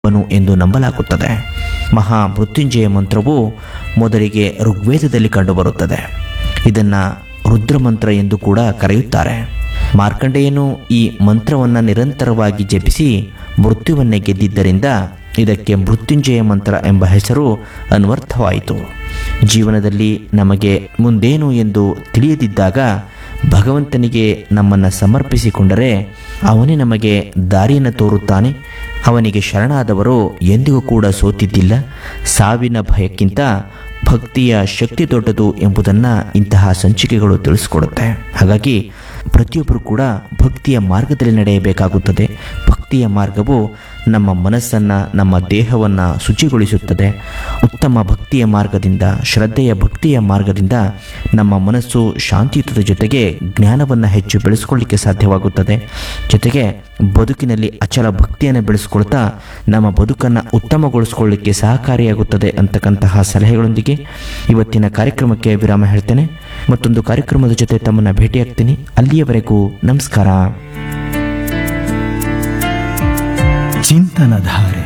ಅವನು ಎಂದು ನಂಬಲಾಗುತ್ತದೆ ಮಹಾ ಮೃತ್ಯುಂಜಯ ಮಂತ್ರವು ಮೊದಲಿಗೆ ಋಗ್ವೇದದಲ್ಲಿ ಕಂಡುಬರುತ್ತದೆ ಇದನ್ನು ರುದ್ರಮಂತ್ರ ಎಂದು ಕೂಡ ಕರೆಯುತ್ತಾರೆ ಮಾರ್ಕಂಡೇಯನು ಈ ಮಂತ್ರವನ್ನು ನಿರಂತರವಾಗಿ ಜಪಿಸಿ ಮೃತ್ಯುವನ್ನೇ ಗೆದ್ದಿದ್ದರಿಂದ ಇದಕ್ಕೆ ಮೃತ್ಯುಂಜಯ ಮಂತ್ರ ಎಂಬ ಹೆಸರು ಅನ್ವರ್ಥವಾಯಿತು ಜೀವನದಲ್ಲಿ ನಮಗೆ ಮುಂದೇನು ಎಂದು ತಿಳಿಯದಿದ್ದಾಗ ಭಗವಂತನಿಗೆ ನಮ್ಮನ್ನು ಸಮರ್ಪಿಸಿಕೊಂಡರೆ ಅವನೇ ನಮಗೆ ದಾರಿಯನ್ನು ತೋರುತ್ತಾನೆ ಅವನಿಗೆ ಶರಣಾದವರು ಎಂದಿಗೂ ಕೂಡ ಸೋತಿದ್ದಿಲ್ಲ ಸಾವಿನ ಭಯಕ್ಕಿಂತ ಭಕ್ತಿಯ ಶಕ್ತಿ ದೊಡ್ಡದು ಎಂಬುದನ್ನು ಇಂತಹ ಸಂಚಿಕೆಗಳು ತಿಳಿಸ್ಕೊಡುತ್ತೆ ಹಾಗಾಗಿ ಪ್ರತಿಯೊಬ್ಬರು ಕೂಡ ಭಕ್ತಿಯ ಮಾರ್ಗದಲ್ಲಿ ನಡೆಯಬೇಕಾಗುತ್ತದೆ ಭಕ್ತಿಯ ಮಾರ್ಗವು ನಮ್ಮ ಮನಸ್ಸನ್ನು ನಮ್ಮ ದೇಹವನ್ನು ಶುಚಿಗೊಳಿಸುತ್ತದೆ ಉತ್ತಮ ಭಕ್ತಿಯ ಮಾರ್ಗದಿಂದ ಶ್ರದ್ಧೆಯ ಭಕ್ತಿಯ ಮಾರ್ಗದಿಂದ ನಮ್ಮ ಮನಸ್ಸು ಶಾಂತಿಯುತದ ಜೊತೆಗೆ ಜ್ಞಾನವನ್ನು ಹೆಚ್ಚು ಬೆಳೆಸ್ಕೊಳ್ಳಿಕ್ಕೆ ಸಾಧ್ಯವಾಗುತ್ತದೆ ಜೊತೆಗೆ ಬದುಕಿನಲ್ಲಿ ಅಚಲ ಭಕ್ತಿಯನ್ನು ಬೆಳೆಸ್ಕೊಳ್ತಾ ನಮ್ಮ ಬದುಕನ್ನು ಉತ್ತಮಗೊಳಿಸ್ಕೊಳ್ಳಿಕ್ಕೆ ಸಹಕಾರಿಯಾಗುತ್ತದೆ ಅಂತಕ್ಕಂತಹ ಸಲಹೆಗಳೊಂದಿಗೆ ಇವತ್ತಿನ ಕಾರ್ಯಕ್ರಮಕ್ಕೆ ವಿರಾಮ ಹೇಳ್ತೇನೆ ಮತ್ತೊಂದು ಕಾರ್ಯಕ್ರಮದ ಜೊತೆ ತಮ್ಮನ್ನು ಭೇಟಿಯಾಗ್ತೀನಿ ಅಲ್ಲಿಯವರೆಗೂ ನಮಸ್ಕಾರ ಚಿಂತನಧಾರೆ